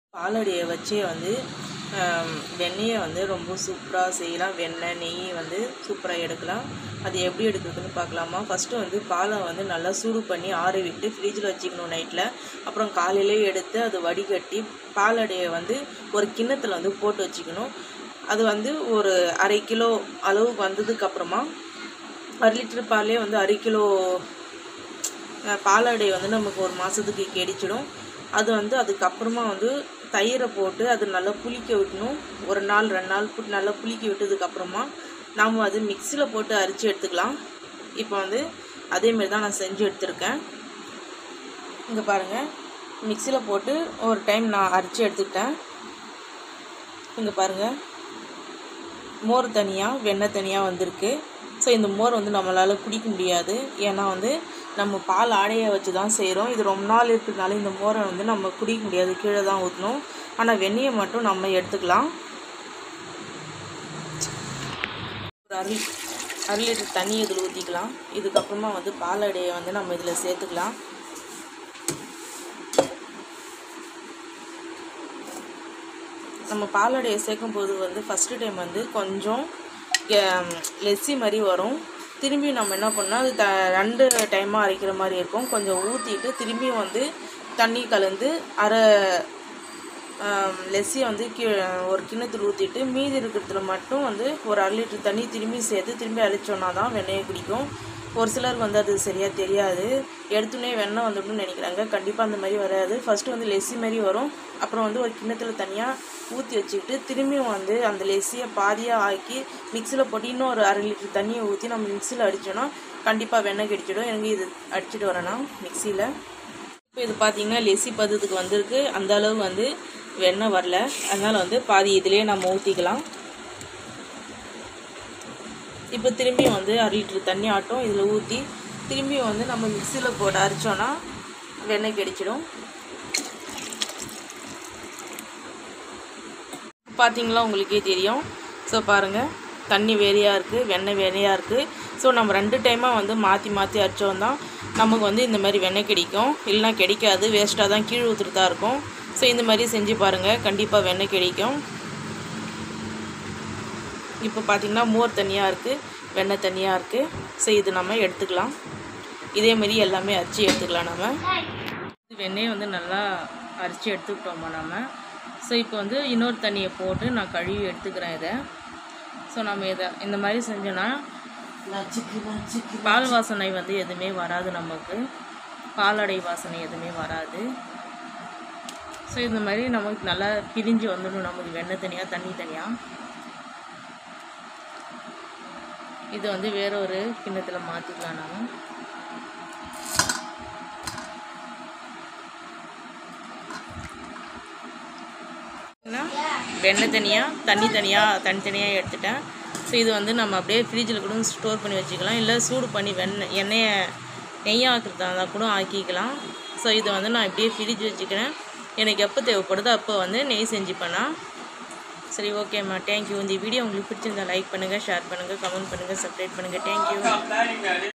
பாலடையை வச்சே வந்து ஆம், வெண்ணெயை வந்து ரொம்ப சூப்பராக செய்யலாம் வெண்ணெய் நெய் வந்து சூப்பராக எடுக்கலாம் அது எப்படி எடுக்கிறதுன்னு பார்க்கலாமா ஃபஸ்ட்டு வந்து பாலை வந்து நல்லா சூடு பண்ணி ஆற விட்டு ஃப்ரிட்ஜில் வச்சுக்கணும் நைட்டில் அப்புறம் காலையிலே எடுத்து அது வடிகட்டி பாலடையை வந்து ஒரு கிண்ணத்தில் வந்து போட்டு வச்சுக்கணும் அது வந்து ஒரு அரை கிலோ அளவுக்கு வந்ததுக்கப்புறமா அரை லிட்டர் பாலே வந்து அரை கிலோ அஹ் பாலாடை வந்து நமக்கு ஒரு மாதத்துக்கு கிடைச்சிடும் அது வந்து அதுக்கப்புறமா வந்து தயிரை போட்டு அது நல்லா புளிக்க விட்டணும் ஒரு நாள் ரெண்டு நாள் போட்டு நல்லா புளிக்க விட்டதுக்கப்புறமா நாம் அது மிக்சியில் போட்டு அரிச்சு எடுத்துக்கலாம் இப்போ வந்து அதேமாரி தான் நான் செஞ்சு எடுத்திருக்கேன் இங்கே பாருங்கள் மிக்சியில் போட்டு ஒரு டைம் நான் அரிச்சு எடுத்துக்கிட்டேன் இங்கே பாருங்கள் மோர் தனியாக வெண்ணெய் தனியாக வந்திருக்கு ஸோ இந்த மோர் வந்து நம்மளால் குடிக்க முடியாது ஏன்னா வந்து நம்ம பால் ஆடையை வச்சு தான் செய்கிறோம் இது ரொம்ப நாள் இருக்கிறதுனால இந்த மோரை வந்து நம்ம குடிக்க முடியாது கீழே தான் ஊற்றணும் ஆனால் வெண்ணெயை மட்டும் நம்ம எடுத்துக்கலாம் ஒரு அரை அரை லிட்டர் தண்ணி இதில் ஊற்றிக்கலாம் இதுக்கப்புறமா வந்து பாலாடையை வந்து நம்ம இதில் சேர்த்துக்கலாம் நம்ம பாலாடையை சேர்க்கும் போது வந்து ஃபஸ்ட்டு டைம் வந்து கொஞ்சம் ஹம், லெஸ்ஸி மாதிரி வரும் திரும்பி நம்ம என்ன பண்ணால் அது த ரெண்டு டைமாக அரைக்கிற மாதிரி இருக்கும் கொஞ்சம் ஊற்றிட்டு திரும்பி வந்து தண்ணி கலந்து அரை லெஸ்ஸியை வந்து கீ ஒரு கிண்ணத்தில் ஊற்றிட்டு மீதி இருக்கிறதுல மட்டும் வந்து ஒரு அரை லிட்டர் தண்ணி திரும்பி சேர்த்து திரும்பி அழிச்சோன்னா தான் வெண்ணெயை குடிக்கும் ஒரு சிலருக்கு வந்து அது சரியாக தெரியாது எடுத்துனே வெண்ணெய் வந்துடணும்னு நினைக்கிறாங்க கண்டிப்பாக அந்த மாதிரி வராது ஃபஸ்ட்டு வந்து லெஸ்ஸி மாதிரி வரும் அப்புறம் வந்து ஒரு கிண்ணத்தில் தனியாக ஊற்றி வச்சுக்கிட்டு திரும்பியும் வந்து அந்த லெஸ்ஸியை பாதியாக ஆக்கி மிக்சியில் போட்டு இன்னும் ஒரு அரை லிட்டர் தண்ணியை ஊற்றி நம்ம மிக்சியில் அடித்தோன்னா கண்டிப்பாக வெண்ணெய் கிடைச்சிடும் எனக்கு இது அடிச்சிட்டு வரேன்னா மிக்சியில் இப்போ இது பார்த்தீங்கன்னா லெஸ்ஸி பதத்துக்கு வந்திருக்கு அந்த அளவு வந்து வெண்ணெய் வரல அதனால் வந்து பாதி இதிலே நம்ம ஊற்றிக்கலாம் இப்போ திரும்பியும் வந்து அரை லிட்டர் தண்ணி ஆட்டும் இதில் ஊற்றி திரும்பியும் வந்து நம்ம மிக்சியில் போட்டு அரைச்சோன்னா வெண்ணெய் கிடைச்சிடும் பார்த்தீங்களா உங்களுக்கே தெரியும் ஸோ பாருங்கள் தண்ணி வேறையாக இருக்குது வெண்ணெய் வேறையாக இருக்குது ஸோ நம்ம ரெண்டு டைமாக வந்து மாற்றி மாற்றி அரைச்சோம் தான் நமக்கு வந்து இந்த மாதிரி வெண்ணெய் கிடைக்கும் இல்லைனா கிடைக்காது வேஸ்ட்டாக தான் கீழ் ஊற்றுறதா இருக்கும் ஸோ இந்த மாதிரி செஞ்சு பாருங்கள் கண்டிப்பாக வெண்ணெய் கிடைக்கும் இப்போ பார்த்தீங்கன்னா மோர் தனியாக இருக்குது வெண்ணெய் தனியாக இருக்குது ஸோ இது நம்ம எடுத்துக்கலாம் இதே மாதிரி எல்லாமே அரிச்சு எடுத்துக்கலாம் நம்ம வெண்ணெயை வந்து நல்லா அரிச்சு எடுத்துக்கிட்டோமா நம்ம ஸோ இப்போ வந்து இன்னொரு தண்ணியை போட்டு நான் கழுவி எடுத்துக்கிறேன் இதை ஸோ நம்ம இதை இந்த மாதிரி செஞ்சோன்னா பால் வாசனை வந்து எதுவுமே வராது நமக்கு பாலடை வாசனை எதுவுமே வராது ஸோ இந்த மாதிரி நமக்கு நல்லா பிரிஞ்சு வந்துடும் நமக்கு வெண்ணெய் தனியாக தண்ணி தனியாக இது வந்து வேற ஒரு கிண்ணத்தில் மாற்றிக்கலாம் நாம ஏன்னா, வெண்ணெய் தனியாக தண்ணி தனியாக தனித்தனியாக எடுத்துட்டேன் ஸோ இது வந்து நம்ம அப்படியே ஃப்ரிட்ஜில் கூட ஸ்டோர் பண்ணி வச்சுக்கலாம் இல்லை சூடு பண்ணி வெண்ணெய் எண்ணெயை நெய்யாக ஆக்கிறதா இருந்தால் கூட ஆக்கிக்கலாம் ஸோ இதை வந்து நான் இப்படியே ஃப்ரிட்ஜ் வச்சுக்கிறேன் எனக்கு எப்போ தேவைப்படுதோ அப்போ வந்து நெய் செஞ்சுப்பேனா சரி ஓகேம்மா தேங்க்யூ இந்த வீடியோ உங்களுக்கு பிடிச்சிருந்தா லைக் பண்ணுங்கள் ஷேர் பண்ணுங்கள் கமெண்ட் பண்ணுங்கள் சப்ஸ்கிரைப் பண்ணுங்கள் தேங்க்யூ